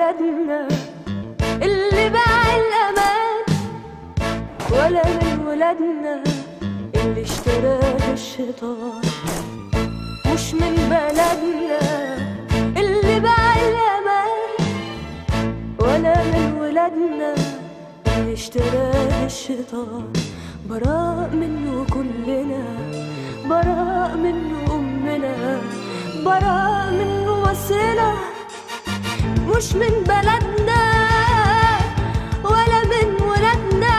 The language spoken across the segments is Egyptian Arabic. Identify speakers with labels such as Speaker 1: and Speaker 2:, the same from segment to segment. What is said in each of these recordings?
Speaker 1: بلدنا اللي باع الأمان ولا من ولادنا اللي اشتراه الشيطان مش من بلدنا اللي باع الأمان ولا من ولادنا اللي اشتراه الشيطان براء منه كلنا براء منه أمنا براء منه مصرنا مش من بلدنا ولا من ولادنا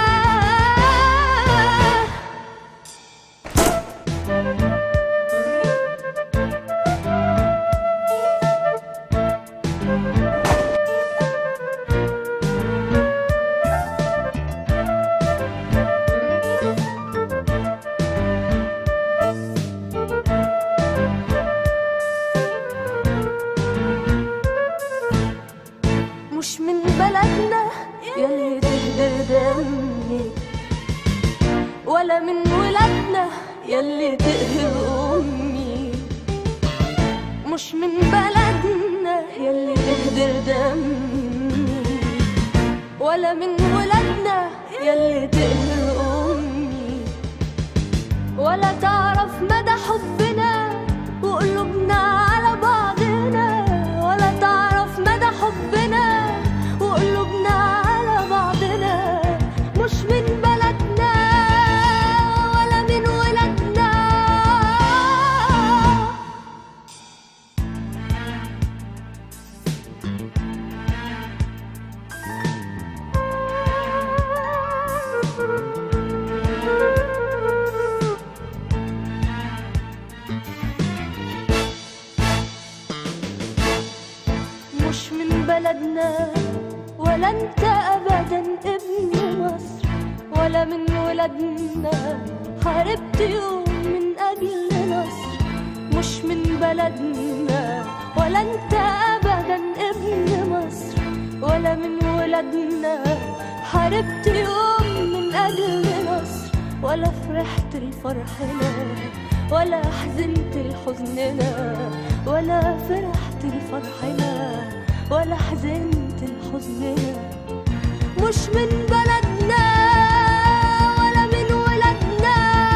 Speaker 1: مش من بلدنا يلي تهدر دمي ولا من ولادنا يلي تقهر أمي مش من بلدنا يلي تهدر دمي ولا من ولادنا يلي تقهر أمي ولا تعرف مدى حبنا وقلوبنا على بعضنا ولا تعرف مدى حبنا وقلوبنا على بعضنا مش من بلدنا ولا من ولادنا مش من بلدنا ولا انت ابدا ابن مصر ولا من ولادنا حاربت يوم من اجل نصر مش من بلدنا ولا انت ابدا ابن مصر ولا من ولادنا حاربت يوم من اجل نصر ولا فرحت لفرحنا ولا حزنت لحزننا ولا فرحت لفرحنا ولا حزنت لحزننا مش من بلدنا ولا من ولادنا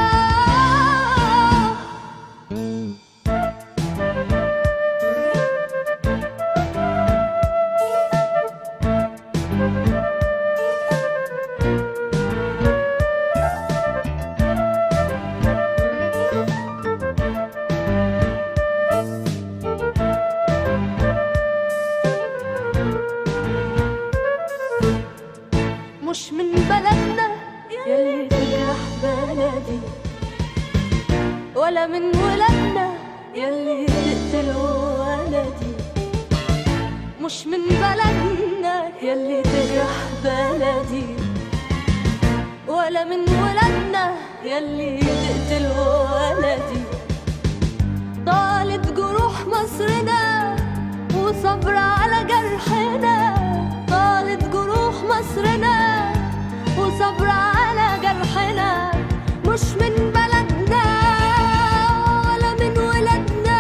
Speaker 1: مش من بلدنا يلي تجرح بلدي ولا من ولادنا يلي تقتل ولدي مش من بلدنا يلي تجرح بلدي ولا من ولادنا يلي تقتل ولدي طالت جروح مصرنا وصبر على جرحنا طالت جروح مصرنا وصبر على جرحنا مش من بلدنا ولا من ولادنا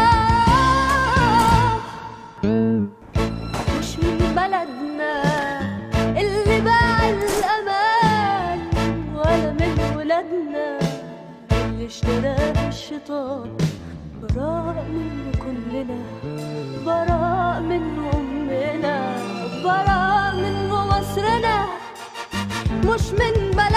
Speaker 1: مش من بلدنا اللي باع الأمان ولا من ولادنا اللي اشتراه الشيطان براء منه كلنا براء منه أمنا براء منه مصرنا مش من بلدنا